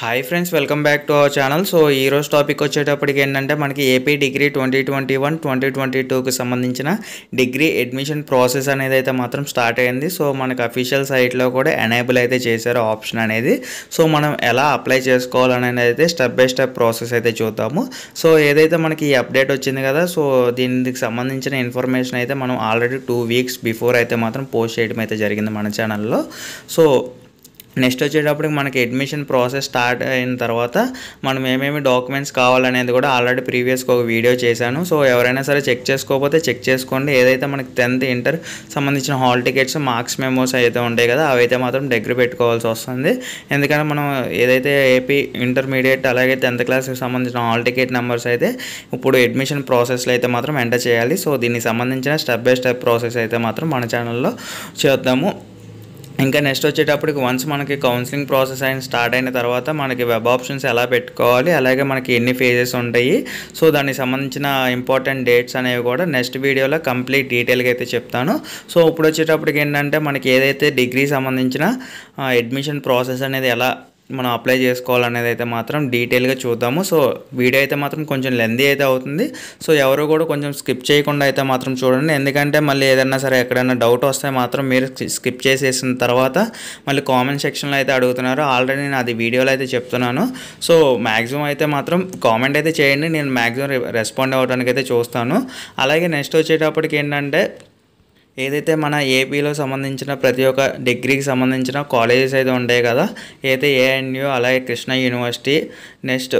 hi friends welcome back to our channel so ఈ రోజు topic వచ్చేటప్పటికి ఏంటంటే మనకి AP degree twenty twenty one twenty twenty టూకి సంబంధించిన డిగ్రీ అడ్మిషన్ ప్రాసెస్ అనేది అయితే మాత్రం స్టార్ట్ అయింది సో మనకి అఫీషియల్ సైట్లో కూడా ఎనేబుల్ అయితే చేశారు ఆప్షన్ అనేది సో మనం ఎలా అప్లై చేసుకోవాలనేది అయితే స్టెప్ బై స్టెప్ ప్రాసెస్ అయితే చూద్దాము సో ఏదైతే మనకి ఈ అప్డేట్ వచ్చింది కదా సో దీనికి సంబంధించిన ఇన్ఫర్మేషన్ అయితే మనం ఆల్రెడీ టూ వీక్స్ బిఫోర్ అయితే మాత్రం పోస్ట్ చేయడం అయితే జరిగింది మన ఛానల్లో సో నెక్స్ట్ వచ్చేటప్పటికి మనకి అడ్మిషన్ ప్రాసెస్ స్టార్ట్ అయిన తర్వాత మనం ఏమేమి డాక్యుమెంట్స్ కావాలనేది కూడా ఆల్రెడీ ప్రీవియస్గా ఒక వీడియో చేశాను సో ఎవరైనా సరే చెక్ చేసుకోకపోతే చెక్ చేసుకోండి ఏదైతే మనకి టెన్త్ ఇంటర్ సంబంధించిన హాల్ టికెట్స్ మార్క్స్ మెమోస్ అయితే ఉంటాయి కదా అవైతే మాత్రం దగ్గర పెట్టుకోవాల్సి వస్తుంది ఎందుకంటే మనం ఏదైతే ఏపీ ఇంటర్మీడియట్ అలాగే టెన్త్ క్లాస్కి సంబంధించిన హాల్ టికెట్ నెంబర్స్ అయితే ఇప్పుడు అడ్మిషన్ ప్రాసెస్లో అయితే మాత్రం ఎంటర్ చేయాలి సో దీనికి సంబంధించిన స్టెప్ బై స్టెప్ ప్రాసెస్ అయితే మాత్రం మన ఛానల్లో చేద్దాము ఇంకా నెక్స్ట్ వచ్చేటప్పటికి వన్స్ మనకి కౌన్సిలింగ్ ప్రాసెస్ అయిన స్టార్ట్ అయిన తర్వాత మనకి వెబ్ ఆప్షన్స్ ఎలా పెట్టుకోవాలి అలాగే మనకి ఎన్ని ఫేజెస్ ఉంటాయి సో దానికి సంబంధించిన ఇంపార్టెంట్ డేట్స్ అనేవి కూడా నెక్స్ట్ వీడియోలో కంప్లీట్ డీటెయిల్గా అయితే చెప్తాను సో ఇప్పుడు వచ్చేటప్పటికి ఏంటంటే మనకి ఏదైతే డిగ్రీ సంబంధించిన అడ్మిషన్ ప్రాసెస్ అనేది ఎలా మనం అప్లై చేసుకోవాలనేది అయితే మాత్రం డీటెయిల్గా చూద్దాము సో వీడియో అయితే మాత్రం కొంచెం లెందీ అయితే అవుతుంది సో ఎవరు కూడా కొంచెం స్కిప్ చేయకుండా అయితే మాత్రం చూడండి ఎందుకంటే మళ్ళీ ఏదైనా సరే ఎక్కడైనా డౌట్ వస్తే మాత్రం మీరు స్కిప్ చేసేసిన తర్వాత మళ్ళీ కామెంట్ సెక్షన్లో అయితే అడుగుతున్నారు ఆల్రెడీ నేను అది వీడియోలో అయితే చెప్తున్నాను సో మ్యాక్సిమం అయితే మాత్రం కామెంట్ అయితే చేయండి నేను మ్యాక్సిమం రెస్పాండ్ అవ్వడానికి అయితే చూస్తాను అలాగే నెక్స్ట్ వచ్చేటప్పటికి ఏంటంటే ఏదైతే మన ఏపీలో సంబంధించిన ప్రతి ఒక్క డిగ్రీకి సంబంధించిన కాలేజెస్ అయితే ఉంటాయి కదా ఏదైతే ఏఎన్యూ అలాగే కృష్ణ యూనివర్సిటీ నెక్స్ట్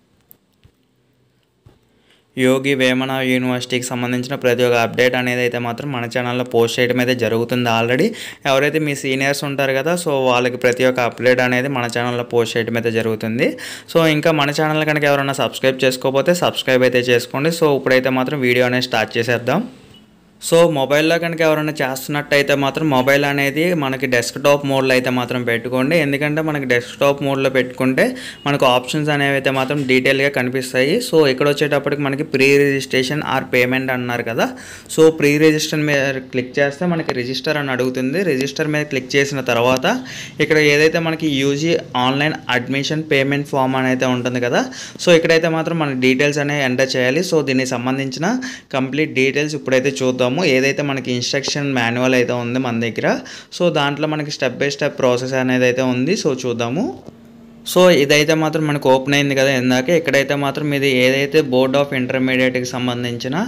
యోగి వేమన యూనివర్సిటీకి సంబంధించిన ప్రతి ఒక్క అప్డేట్ అనేది అయితే మాత్రం మన ఛానల్లో పోస్ట్ చేయడం అయితే జరుగుతుంది ఆల్రెడీ ఎవరైతే మీ సీనియర్స్ ఉంటారు కదా సో వాళ్ళకి ప్రతి ఒక్క అప్డేట్ అనేది మన ఛానల్లో పోస్ట్ చేయడం అయితే జరుగుతుంది సో ఇంకా మన ఛానల్ కనుక ఎవరైనా సబ్స్క్రైబ్ చేసుకోకపోతే సబ్స్క్రైబ్ అయితే చేసుకోండి సో ఇప్పుడైతే మాత్రం వీడియో అనేది స్టార్ట్ చేసేద్దాం సో మొబైల్లో కనుక ఎవరైనా చేస్తున్నట్టయితే మాత్రం మొబైల్ అనేది మనకి డెస్క్టాప్ మోడ్లో అయితే మాత్రం పెట్టుకోండి ఎందుకంటే మనకి డెస్క్టాప్ మోడ్లో పెట్టుకుంటే మనకు ఆప్షన్స్ అనేవి అయితే మాత్రం డీటెయిల్గా కనిపిస్తాయి సో ఇక్కడ వచ్చేటప్పటికి మనకి ప్రీ రిజిస్ట్రేషన్ ఆర్ పేమెంట్ అన్నారు కదా సో ప్రీ రిజిస్టర్ మీద క్లిక్ చేస్తే మనకి రిజిస్టర్ అని అడుగుతుంది రిజిస్టర్ మీద క్లిక్ చేసిన తర్వాత ఇక్కడ ఏదైతే మనకి UG online admission payment form అని అయితే ఉంటుంది కదా సో ఇక్కడైతే మాత్రం మనకి డీటెయిల్స్ అనేవి ఎంటర్ చేయాలి సో దీనికి సంబంధించిన కంప్లీట్ డీటెయిల్స్ ఇప్పుడైతే చూద్దాం చూద్దాము ఏదైతే మనకి ఇన్స్ట్రక్షన్ మాన్యువల్ అయితే ఉంది మన దగ్గర సో దాంట్లో మనకి స్టెప్ బై స్టెప్ ప్రాసెస్ అనేది అయితే ఉంది సో చూద్దాము సో ఇదైతే మాత్రం మనకు ఓపెన్ అయింది కదా ఇందాక ఇక్కడైతే మాత్రం ఇది ఏదైతే బోర్డ్ ఆఫ్ ఇంటర్మీడియట్కి సంబంధించిన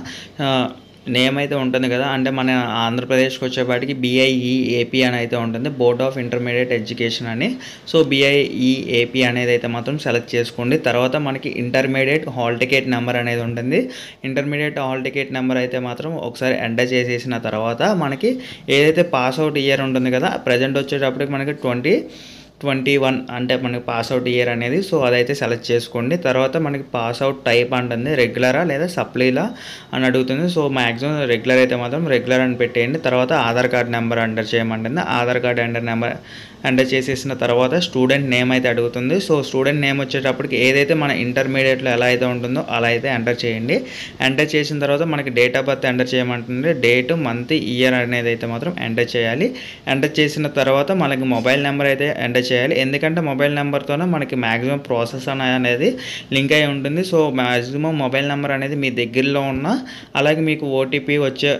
నేమ్ అయితే ఉంటుంది కదా అంటే మన ఆంధ్రప్రదేశ్కి వచ్చేపాటికి బిఐఈ ఏపీ అని అయితే ఉంటుంది బోర్డ్ ఆఫ్ ఇంటర్మీడియట్ ఎడ్యుకేషన్ అని సో బిఐఈ ఏపీ అనేది అయితే మాత్రం సెలెక్ట్ చేసుకోండి తర్వాత మనకి ఇంటర్మీడియట్ హాల్ టికెట్ నెంబర్ అనేది ఉంటుంది ఇంటర్మీడియట్ హాల్ టికెట్ నెంబర్ అయితే మాత్రం ఒకసారి ఎంటర్ చేసేసిన తర్వాత మనకి ఏదైతే పాస్ అవుట్ ఇయర్ ఉంటుంది కదా ప్రజెంట్ వచ్చేటప్పటికి మనకి ట్వంటీ ట్వంటీ వన్ అంటే మనకి పాస్ అవుట్ ఇయర్ అనేది సో అదైతే సెలెక్ట్ చేసుకోండి తర్వాత మనకి పాస్ అవుట్ టైప్ అంటుంది రెగ్యులరా లేదా సప్లీలా అని అడుగుతుంది సో మ్యాక్సిమం రెగ్యులర్ అయితే మాత్రం రెగ్యులర్ అని పెట్టేయండి తర్వాత ఆధార్ కార్డ్ నెంబర్ ఎంటర్ చేయమంటుంది Aadhaar card enter number enter చేసేసిన తర్వాత స్టూడెంట్ నేమ్ అయితే అడుగుతుంది సో స్టూడెంట్ నేమ్ వచ్చేటప్పటికి ఏదైతే మన ఇంటర్మీడియట్లో ఎలా అయితే ఉంటుందో అలా అయితే ఎంటర్ చేయండి ఎంటర్ చేసిన తర్వాత మనకి డేట్ ఆఫ్ బర్త్ ఎంటర్ చేయమంటుంది డేట్ మంత్ ఇయర్ అనేది అయితే మాత్రం ఎంటర్ చేయాలి ఎంటర్ చేసిన తర్వాత మనకి మొబైల్ నెంబర్ అయితే ఎంటర్ చేయాలి ఎందుకంటే మొబైల్ నెంబర్తోనే మనకి మ్యాక్సిమం ప్రాసెస్ అనేది లింక్ అయి ఉంటుంది సో మ్యాక్సిమం మొబైల్ నెంబర్ అనేది మీ దగ్గరలో ఉన్న అలాగే మీకు ఓటీపీ వచ్చే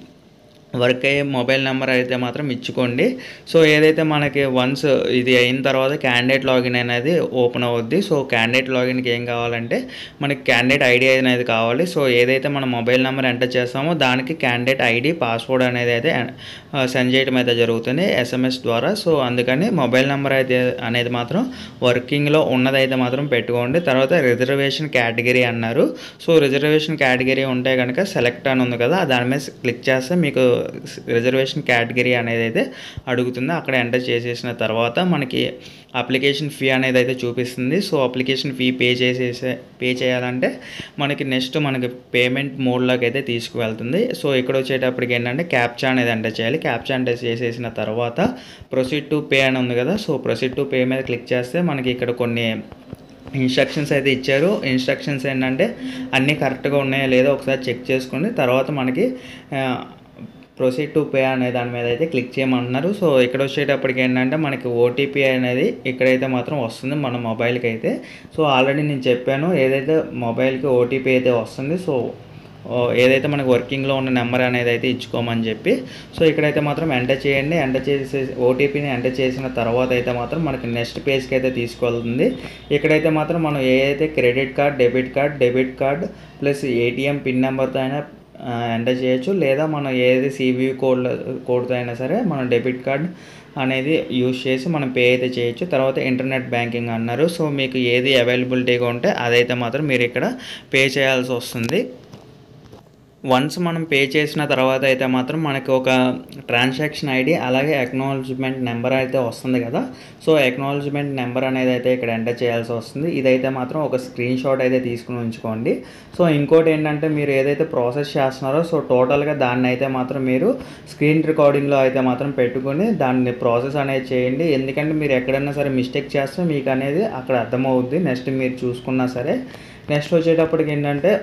వర్క్ అయ్యే మొబైల్ నెంబర్ అయితే మాత్రం ఇచ్చుకోండి సో ఏదైతే మనకి వన్స్ ఇది అయిన తర్వాత క్యాండిడేట్ లాగిన్ అనేది ఓపెన్ అవుద్ది సో క్యాండిడేట్ లాగిన్కి ఏం కావాలంటే మనకి క్యాండిడేట్ ఐడి అనేది కావాలి సో ఏదైతే మన మొబైల్ నెంబర్ ఎంటర్ చేస్తామో దానికి క్యాండిడేట్ ఐడి పాస్వర్డ్ అనేది అయితే సెండ్ చేయడం అయితే జరుగుతుంది ఎస్ఎంఎస్ ద్వారా సో అందుకని మొబైల్ నెంబర్ అయితే అనేది మాత్రం వర్కింగ్లో ఉన్నదైతే మాత్రం పెట్టుకోండి తర్వాత రిజర్వేషన్ కేటగిరీ అన్నారు సో రిజర్వేషన్ కేటగిరీ ఉంటే కనుక సెలెక్ట్ అని ఉంది కదా దాని మీద క్లిక్ చేస్తే మీకు రిజర్వేషన్ కేటగిరీ అనేది అయితే అడుగుతుంది అక్కడ ఎంటర్ చేసేసిన తర్వాత మనకి అప్లికేషన్ ఫీ అనేది అయితే చూపిస్తుంది సో అప్లికేషన్ ఫీ పే చేసేసే పే చేయాలంటే మనకి నెక్స్ట్ మనకి పేమెంట్ మోడ్లోకి అయితే తీసుకువెళ్తుంది సో ఇక్కడ వచ్చేటప్పటికి ఏంటంటే క్యాప్చా అనేది ఎంటర్ చేయాలి క్యాప్చా ఎంటర్ చేసేసిన తర్వాత ప్రొసీడ్ టు పే అని ఉంది కదా సో ప్రొసీడ్ టు పే మీద క్లిక్ చేస్తే మనకి ఇక్కడ కొన్ని ఇన్స్ట్రక్షన్స్ అయితే ఇచ్చారు ఇన్స్ట్రక్షన్స్ ఏంటంటే అన్నీ కరెక్ట్గా ఉన్నాయా లేదో ఒకసారి చెక్ చేసుకోండి తర్వాత మనకి ప్రొసీడ్ టు పే అనే దాని మీద అయితే క్లిక్ చేయమంటున్నారు సో ఇక్కడ వచ్చేటప్పటికి ఏంటంటే మనకి ఓటీపీ అనేది ఇక్కడైతే మాత్రం వస్తుంది మన మొబైల్కి అయితే సో ఆల్రెడీ నేను చెప్పాను ఏదైతే మొబైల్కి ఓటీపీ అయితే వస్తుంది సో ఓ, ఏదైతే మనకి వర్కింగ్లో ఉన్న నెంబర్ అనేది అయితే ఇచ్చుకోమని చెప్పి సో ఇక్కడైతే మాత్రం ఎంటర్ చేయండి ఎంటర్ చేసే ఓటీపీని ఎంటర్ చేసిన తర్వాత అయితే మాత్రం మనకి నెక్స్ట్ పేజ్కి అయితే తీసుకెళ్తుంది ఇక్కడైతే మాత్రం మనం ఏదైతే credit card debit card debit card plus ATM pin నెంబర్తో అయినా ఎంటర్ చేయొచ్చు లేదా మనం ఏది సిబి కోడ్ కోడ్తో అయినా సరే మనం డెబిట్ కార్డ్ అనేది యూజ్ చేసి మనం పే అయితే చేయొచ్చు తర్వాత ఇంటర్నెట్ బ్యాంకింగ్ అన్నారు సో మీకు ఏది అవైలబిలిటీగా ఉంటే అదైతే మాత్రం మీరు ఇక్కడ పే చేయాల్సి వస్తుంది వన్స్ మనం పే చేసిన తర్వాత అయితే మాత్రం మనకి ఒక ట్రాన్సాక్షన్ ఐడి అలాగే అక్నాలజ్మెంట్ నెంబర్ అయితే వస్తుంది కదా సో అక్నాలజ్మెంట్ నెంబర్ అనేది అయితే ఇక్కడ ఎంటర్ చేయాల్సి వస్తుంది ఇదైతే మాత్రం ఒక స్క్రీన్ షాట్ అయితే తీసుకుని ఉంచుకోండి సో ఇంకోటి ఏంటంటే మీరు ఏదైతే ప్రాసెస్ చేస్తున్నారో సో టోటల్గా దాన్ని అయితే మాత్రం మీరు స్క్రీన్ రికార్డింగ్లో అయితే మాత్రం పెట్టుకొని దాన్ని ప్రాసెస్ అనేది చేయండి ఎందుకంటే మీరు ఎక్కడైనా సరే మిస్టేక్ చేస్తే మీకు అనేది అక్కడ అర్థమవుద్ది నెక్స్ట్ మీరు చూసుకున్నా సరే నెక్స్ట్ వచ్చేటప్పటికి ఏంటంటే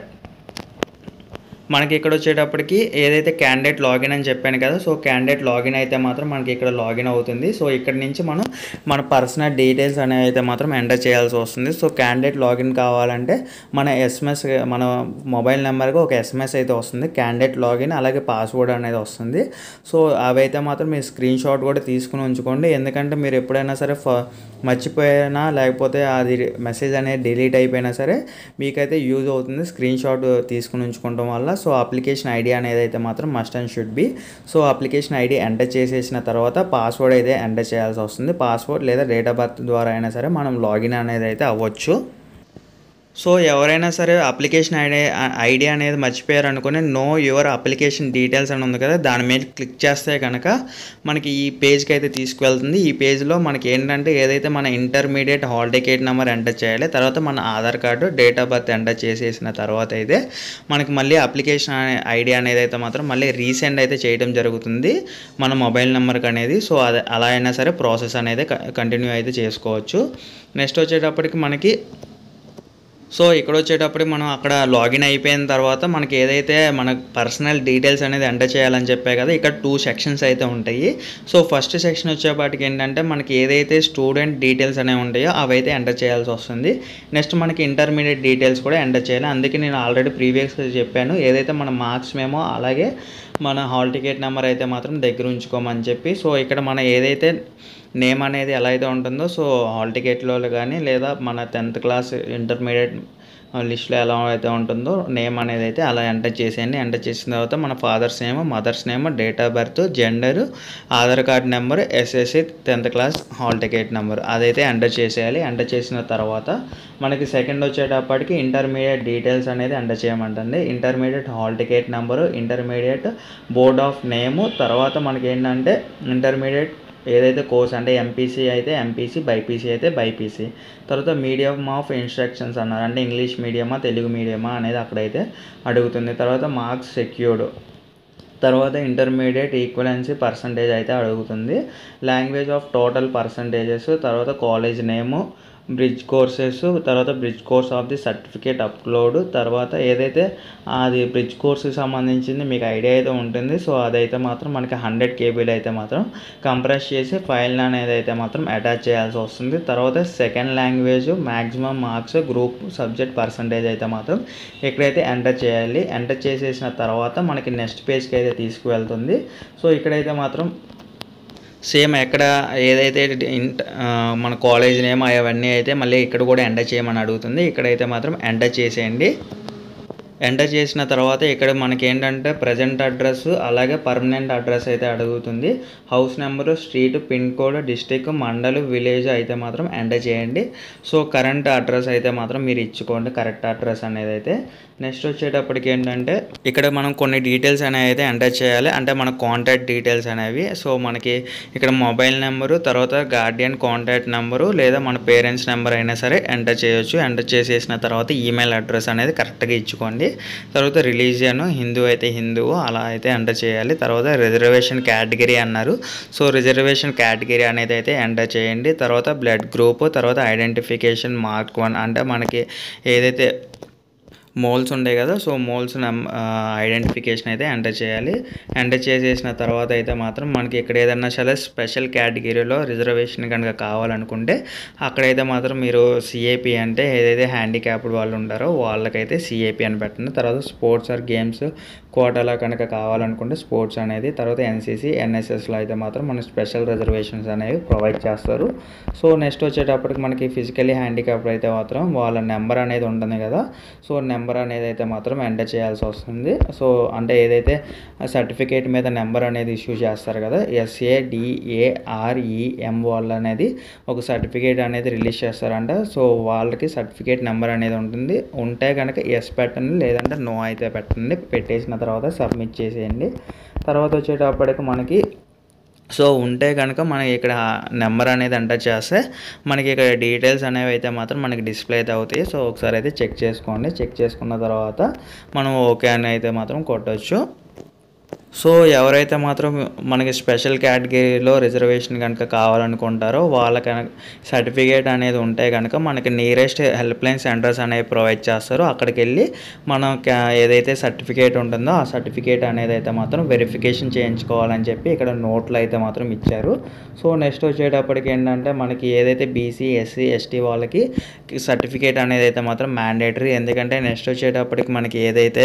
మనకి ఇక్కడ వచ్చేటప్పటికి ఏదైతే క్యాండిడేట్ లాగిన్ అని చెప్పాను కదా సో క్యాండిడేట్ లాగిన్ అయితే మాత్రం మనకి ఇక్కడ లాగిన్ అవుతుంది సో ఇక్కడ నుంచి మనం మన పర్సనల్ డీటెయిల్స్ అనేవి అయితే మాత్రం ఎంటర్ చేయాల్సి వస్తుంది సో క్యాండిడేట్ లాగిన్ కావాలంటే మన ఎస్ఎంఎస్ మన మొబైల్ నెంబర్కి ఒక ఎస్ఎంఎస్ అయితే వస్తుంది క్యాండిడేట్ లాగిన్ అలాగే పాస్వర్డ్ అనేది వస్తుంది సో అవి అయితే మాత్రం మీరు స్క్రీన్ షాట్ కూడా తీసుకుని ఉంచుకోండి ఎందుకంటే మీరు ఎప్పుడైనా సరే ఫ మర్చిపోయినా లేకపోతే అది మెసేజ్ అనేది డిలీట్ అయిపోయినా సరే మీకైతే యూజ్ అవుతుంది స్క్రీన్ షాట్ తీసుకుని ఉంచుకోవడం వల్ల సో అప్లికేషన్ ఐడి అనేది అయితే మాత్రం must and should be so application ID enter చేసేసిన తర్వాత పాస్వర్డ్ అయితే ఎంటర్ చేయాల్సి వస్తుంది పాస్వర్డ్ లేదా డేట్ ఆఫ్ బర్త్ ద్వారా అయినా సరే మనం లాగిన్ అనేది అయితే అవ్వచ్చు సో ఎవరైనా సరే అప్లికేషన్ ఐడి ఐడి అనేది మర్చిపోయారు అనుకుని నో యువర్ అప్లికేషన్ డీటెయిల్స్ అని ఉంది కదా దాని మీద క్లిక్ చేస్తే కనుక మనకి ఈ పేజ్కి అయితే తీసుకువెళ్తుంది ఈ పేజ్లో మనకి ఏంటంటే ఏదైతే మన intermediate hall ticket number enter చేయాలి తర్వాత మన Aadhaar card date of birth enter చేసేసిన తర్వాత అయితే మనకి మళ్ళీ అప్లికేషన్ ఐడి అనేది అయితే మాత్రం మళ్ళీ రీసెండ్ అయితే చేయడం జరుగుతుంది మన మొబైల్ నెంబర్కి అనేది సో అది అలా అయినా సరే ప్రాసెస్ అనేది కంటిన్యూ అయితే చేసుకోవచ్చు నెక్స్ట్ వచ్చేటప్పటికి మనకి సో ఇక్కడ వచ్చేటప్పుడు మనం అక్కడ లాగిన్ అయిపోయిన తర్వాత మనకి ఏదైతే మన పర్సనల్ డీటెయిల్స్ అనేది ఎంటర్ చేయాలని చెప్పే కదా ఇక్కడ టూ సెక్షన్స్ అయితే ఉంటాయి సో ఫస్ట్ సెక్షన్ వచ్చేపాటికి ఏంటంటే మనకి ఏదైతే స్టూడెంట్ డీటెయిల్స్ అనేవి ఉంటాయో అవి అయితే ఎంటర్ చేయాల్సి వస్తుంది నెక్స్ట్ మనకి ఇంటర్మీడియట్ డీటెయిల్స్ కూడా ఎంటర్ చేయాలి అందుకే నేను ఆల్రెడీ ప్రీవియస్గా చెప్పాను ఏదైతే మన మార్క్స్ మేమో అలాగే మన హాల్ టికెట్ నెంబర్ అయితే మాత్రం దగ్గర ఉంచుకోమని చెప్పి సో ఇక్కడ మన ఏదైతే నేమ్ అనేది ఎలా అయితే ఉంటుందో సో హాల్ టికెట్లో కానీ లేదా మన టెన్త్ క్లాస్ ఇంటర్మీడియట్ లిస్ట్లో ఎలా అయితే ఉంటుందో నేమ్ అనేది అయితే అలా ఎంటర్ చేసేయండి ఎంటర్ చేసిన తర్వాత మన father's name mother's name date of birth gender Aadhaar card number SSC tenth class hall ticket number అదైతే ఎంటర్ చేసేయాలి ఎంటర్ చేసిన తర్వాత మనకి సెకండ్ వచ్చేటప్పటికి ఇంటర్మీడియట్ డీటెయిల్స్ అనేది ఎంటర్ చేయమంటుంది intermediate hall ticket number intermediate board of name తర్వాత మనకి ఏంటంటే ఇంటర్మీడియట్ ఏదైతే కోర్స్ అంటే ఎంపీసీ అయితే ఎంపీసీ బైపీసీ అయితే బైపీసీ తర్వాత మీడియం ఆఫ్ ఇన్స్ట్రక్షన్స్ అన్నారు అంటే ఇంగ్లీష్ మీడియమా తెలుగు మీడియమా అనేది అక్కడైతే అడుగుతుంది తర్వాత మార్క్స్ సెక్యూర్డ్ తర్వాత ఇంటర్మీడియట్ ఈక్వలెన్సీ పర్సంటేజ్ అయితే అడుగుతుంది లాంగ్వేజ్ ఆఫ్ టోటల్ పర్సంటేజెస్ తర్వాత కాలేజ్ నేము బ్రిడ్జ్ కోర్సెస్ తర్వాత bridge course of the certificate upload తర్వాత ఏదైతే అది బ్రిడ్జ్ కోర్స్కి సంబంధించింది మీకు ఐడియా అయితే ఉంటుంది సో అదైతే మాత్రం మనకి హండ్రెడ్ కేబీలు అయితే మాత్రం కంప్రెస్ చేసి ఫైల్ అనేది అయితే మాత్రం అటాచ్ చేయాల్సి వస్తుంది తర్వాత second language maximum marks group subject percentage అయితే మాత్రం ఇక్కడైతే ఎంటర్ చేయాలి ఎంటర్ చేసేసిన తర్వాత మనకి నెక్స్ట్ పేజ్కి అయితే తీసుకువెళ్తుంది సో ఇక్కడైతే మాత్రం సేమ్ ఎక్కడ ఏదైతే ఇంట ఆ, మన కాలేజ్ నేమ్ అవన్నీ అయితే మళ్ళీ ఇక్కడ కూడా ఎంటర్ చేయమని అడుగుతుంది ఇక్కడైతే మాత్రం ఎంటర్ చేసేయండి ఎంటర్ చేసిన తర్వాత ఇక్కడ మనకి ఏంటంటే ప్రజెంట్ అడ్రస్ అలాగే పర్మనెంట్ అడ్రస్ అయితే అడుగుతుంది house number street pin code district mandal village అయితే మాత్రం ఎంటర్ చేయండి సో కరెంట్ అడ్రస్ అయితే మాత్రం మీరు ఇచ్చుకోండి కరెక్ట్ అడ్రస్ అనేది అయితే నెక్స్ట్ వచ్చేటప్పటికి ఏంటంటే ఇక్కడ మనం కొన్ని డీటెయిల్స్ అనేవి అయితే ఎంటర్ చేయాలి అంటే మన కాంటాక్ట్ డీటెయిల్స్ అనేవి సో మనకి ఇక్కడ మొబైల్ నెంబరు తర్వాత గార్డియన్ కాంటాక్ట్ నెంబరు లేదా మన పేరెంట్స్ నెంబర్ అయినా సరే ఎంటర్ చేయొచ్చు ఎంటర్ చేసేసిన తర్వాత ఈమెయిల్ అడ్రస్ అనేది కరెక్ట్గా ఇచ్చుకోండి తర్వాత రిలీజియన్ హిందూ అయితే హిందువు అలా అయితే ఎంటర్ చేయాలి తర్వాత రిజర్వేషన్ కేటగిరీ అన్నారు సో రిజర్వేషన్ కేటగిరీ అనేది అయితే ఎంటర్ చేయండి తర్వాత బ్లడ్ గ్రూప్ తర్వాత ఐడెంటిఫికేషన్ మార్క్ వన్ అంటే మనకి ఏదైతే మోల్స్ ఉండే కదా సో మోల్స్ ఐడెంటిఫికేషన్ అయితే ఎంటర్ చేయాలి ఎంటర్ చేసేసిన తర్వాత అయితే మాత్రం మనకి ఇక్కడ ఏదైనా సరే స్పెషల్ కేటగిరీలో రిజర్వేషన్ కనుక కావాలనుకుంటే అక్కడైతే మాత్రం మీరు సిఏపి అంటే ఏదైతే హ్యాండిక్యాప్డ్ వాళ్ళు ఉంటారో వాళ్ళకైతే సిఏపి అని పెట్టండి తర్వాత స్పోర్ట్స్ ఆర్ గేమ్స్ కోటాలో కనుక కావాలనుకుంటే స్పోర్ట్స్ అనేది తర్వాత ఎన్సీసీ ఎన్ఎస్ఎస్లో అయితే మాత్రం మనకి స్పెషల్ రిజర్వేషన్స్ అనేవి ప్రొవైడ్ చేస్తారు సో నెక్స్ట్ వచ్చేటప్పటికి మనకి ఫిజికలీ హ్యాండిక్యాప్డ్ అయితే మాత్రం వాళ్ళ నెంబర్ అనేది ఉంటుంది కదా సో నెంబర్ అనేది అయితే మాత్రం ఎంటర్ చేయాల్సి వస్తుంది సో అంటే ఏదైతే సర్టిఫికేట్ మీద నెంబర్ అనేది ఇష్యూ చేస్తారు కదా ఎస్ఏ డిఏఆర్ఈఎం వాళ్ళు అనేది ఒక సర్టిఫికేట్ అనేది రిలీజ్ చేస్తారంట సో వాళ్ళకి సర్టిఫికేట్ నెంబర్ అనేది ఉంటుంది ఉంటే కనుక ఎస్ పెట్టండి లేదంటే నో అయితే పెట్టండి పెట్టేసిన తర్వాత సబ్మిట్ చేసేయండి తర్వాత వచ్చేటప్పటికి మనకి సో ఉంటే కనుక మనకి ఇక్కడ నెంబర్ అనేది ఎంటర్ చేస్తే మనకి ఇక్కడ డీటెయిల్స్ అనేవి అయితే మాత్రం మనకి డిస్ప్లే అయితే అవుతాయి సో ఒకసారి అయితే చెక్ చేసుకోండి చెక్ చేసుకున్న తర్వాత మనం ఓకే అని అయితే మాత్రం కొట్టచ్చు సో ఎవరైతే మాత్రం మనకి స్పెషల్ కేటగిరీలో రిజర్వేషన్ కనుక కావాలనుకుంటారో వాళ్ళ కనుక సర్టిఫికేట్ అనేది ఉంటే కనుక మనకి నియరెస్ట్ హెల్ప్ లైన్ సెంటర్స్ అనేవి ప్రొవైడ్ చేస్తారు అక్కడికి వెళ్ళి మనం కా- ఏదైతే సర్టిఫికేట్ ఉంటుందో ఆ సర్టిఫికేట్ అనేది అయితే మాత్రం వెరిఫికేషన్ చేయించుకోవాలని చెప్పి ఇక్కడ నోట్లు అయితే మాత్రం ఇచ్చారు సో నెక్స్ట్ వచ్చేటప్పటికి ఏంటంటే మనకి ఏదైతే బీసీ ఎస్సీ ఎస్టీ వాళ్ళకి సర్టిఫికేట్ అనేది అయితే మాత్రం మ్యాండేటరీ ఎందుకంటే నెక్స్ట్ వచ్చేటప్పటికి మనకి ఏదైతే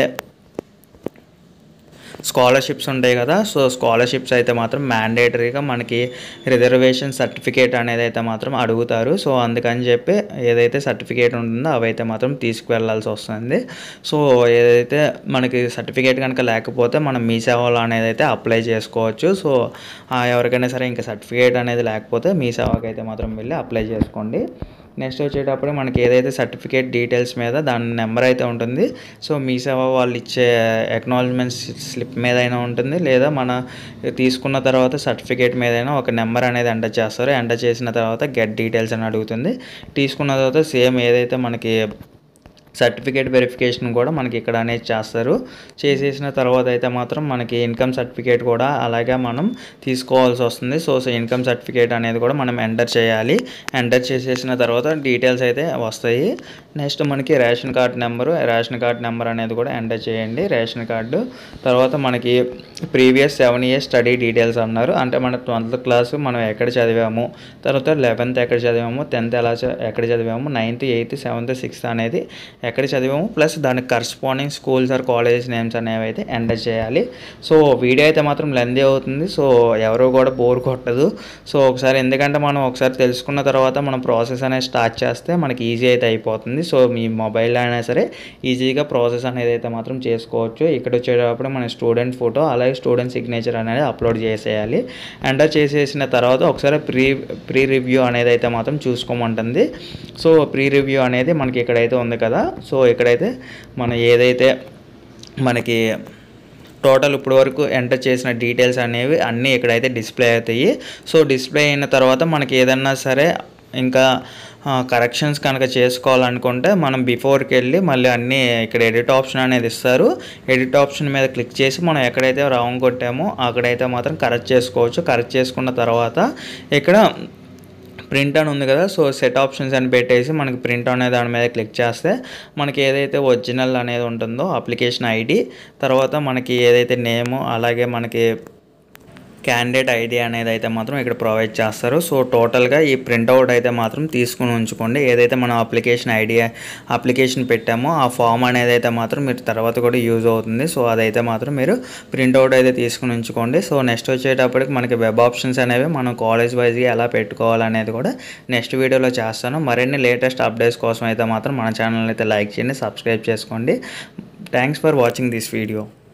స్కాలర్షిప్స్ ఉంటాయి కదా సో స్కాలర్షిప్స్ అయితే మాత్రం మ్యాండేటరీగా మనకి రిజర్వేషన్ సర్టిఫికేట్ అనేది అయితే మాత్రం అడుగుతారు సో అందుకని చెప్పి ఏదైతే సర్టిఫికేట్ ఉంటుందో అవైతే మాత్రం తీసుకువెళ్ళాల్సి వస్తుంది సో ఏదైతే మనకి సర్టిఫికేట్ కనుక లేకపోతే మనం మీ సేవలో అనేది అయితే అప్లై చేసుకోవచ్చు సో ఆ, ఎవరికైనా సరే ఇంకా సర్టిఫికేట్ అనేది లేకపోతే మీ సేవకి అయితే మాత్రం వెళ్ళి అప్లై చేసుకోండి నెక్స్ట్ వచ్చేటప్పుడు మనకి ఏదైతే సర్టిఫికేట్ డీటెయిల్స్ మీద దాని నెంబర్ అయితే ఉంటుంది సో మీ సేవ వాళ్ళు ఇచ్చే అక్నాలజ్మెంట్ స్లిప్ మీద అయినా ఉంటుంది లేదా మన తీసుకున్న తర్వాత సర్టిఫికేట్ మీద అయినా ఒక నెంబర్ అనేది ఎంటర్ చేస్తారు ఎంటర్ చేసిన తర్వాత గెట్ డీటెయిల్స్ అని అడుగుతుంది తీసుకున్న తర్వాత సేమ్ ఏదైతే మనకి సర్టిఫికేట్ వెరిఫికేషన్ కూడా మనకి ఇక్కడ అనేది చేస్తారు చేసేసిన తర్వాత అయితే మాత్రం మనకి ఇన్కమ్ సర్టిఫికేట్ కూడా అలాగే మనం తీసుకోవాల్సి వస్తుంది సో సో ఇన్కమ్ సర్టిఫికేట్ అనేది కూడా మనం ఎంటర్ చేయాలి ఎంటర్ చేసేసిన తర్వాత డీటెయిల్స్ అయితే వస్తాయి నెక్స్ట్ మనకి ration card number ration card number అనేది కూడా ఎంటర్ చేయండి రేషన్ కార్డు తర్వాత మనకి previous seven years study details అన్నారు అంటే మన ట్వెల్త్ క్లాస్ మనం ఎక్కడ చదివాము తర్వాత లెవెన్త్ ఎక్కడ చదివాము టెన్త్ ఎలా చ- ఎక్కడ చదివాము నైన్త్ ఎయిత్ సెవెంత్ సిక్స్త్ అనేది ఎక్కడ చదివాము ప్లస్ దానికి corresponding schools or colleges names అనేవి అయితే ఎంటర్ చేయాలి సో వీడియో అయితే మాత్రం లెందీ అవుతుంది సో ఎవరు కూడా బోర్ కొట్టదు సో ఒకసారి ఎందుకంటే మనం ఒకసారి తెలుసుకున్న తర్వాత మనం ప్రాసెస్ అనేది స్టార్ట్ చేస్తే మనకి ఈజీ అయితే అయిపోతుంది సో మీ మొబైల్ అయినా సరే ఈజీగా ప్రాసెస్ అనేది అయితే మాత్రం చేసుకోవచ్చు ఇక్కడ వచ్చేటప్పుడు మన స్టూడెంట్ ఫోటో అలాగే స్టూడెంట్ సిగ్నేచర్ అనేది అప్లోడ్ చేసేయాలి ఎంటర్ చేసేసిన తర్వాత ఒకసారి ప్రీ ప్రీ రివ్యూ అనేది అయితే మాత్రం చూసుకోమంటుంది సో ప్రీ రివ్యూ అనేది మనకి ఇక్కడైతే ఉంది కదా సో ఇక్కడైతే మనం ఏదైతే మనకి టోటల్ ఇప్పుడు వరకు ఎంటర్ చేసిన డీటెయిల్స్ అనేవి అన్నీ ఇక్కడైతే డిస్ప్లే అవుతాయి సో డిస్ప్లే అయిన తర్వాత మనకి ఏదన్నా సరే ఇంకా కరెక్షన్స్ కనుక చేసుకోవాలనుకుంటే మనం బిఫోర్కి వెళ్ళి మళ్ళీ అన్నీ ఇక్కడ ఎడిట్ ఆప్షన్ అనేది ఇస్తారు ఎడిట్ ఆప్షన్ మీద క్లిక్ చేసి మనం ఎక్కడైతే రాంగ్ కొట్టామో అక్కడైతే మాత్రం కరెక్ట్ చేసుకోవచ్చు కరెక్ట్ చేసుకున్న తర్వాత ఇక్కడ ప్రింట్ అని ఉంది కదా సో సెట్ ఆప్షన్స్ అని పెట్టేసి మనకి ప్రింట్ అనే దాని మీద క్లిక్ చేస్తే మనకి ఏదైతే ఒరిజినల్ అనేది ఉంటుందో అప్లికేషన్ ఐడి తర్వాత మనకి ఏదైతే నేము అలాగే మనకి క్యాండిడేట్ ఐడి అనేది అయితే మాత్రం ఇక్కడ ప్రొవైడ్ చేస్తారు సో టోటల్గా ఈ ప్రింట్అవుట్ అయితే మాత్రం తీసుకుని ఉంచుకోండి ఏదైతే మనం అప్లికేషన్ ఐడి అప్లికేషన్ పెట్టామో ఆ ఫామ్ అనేది అయితే మాత్రం మీరు తర్వాత కూడా యూజ్ అవుతుంది సో అదైతే మాత్రం మీరు ప్రింట్అవుట్ అయితే తీసుకుని ఉంచుకోండి సో నెక్స్ట్ వచ్చేటప్పటికి మనకి వెబ్ ఆప్షన్స్ అనేవి మనం కాలేజ్ వైజ్గా ఎలా పెట్టుకోవాలనేది కూడా నెక్స్ట్ వీడియోలో చేస్తాను మరిన్ని లేటెస్ట్ అప్డేట్స్ కోసం అయితే మాత్రం మన ఛానల్ అయితే లైక్ చేయండి సబ్స్క్రైబ్ చేసుకోండి thanks for watching this video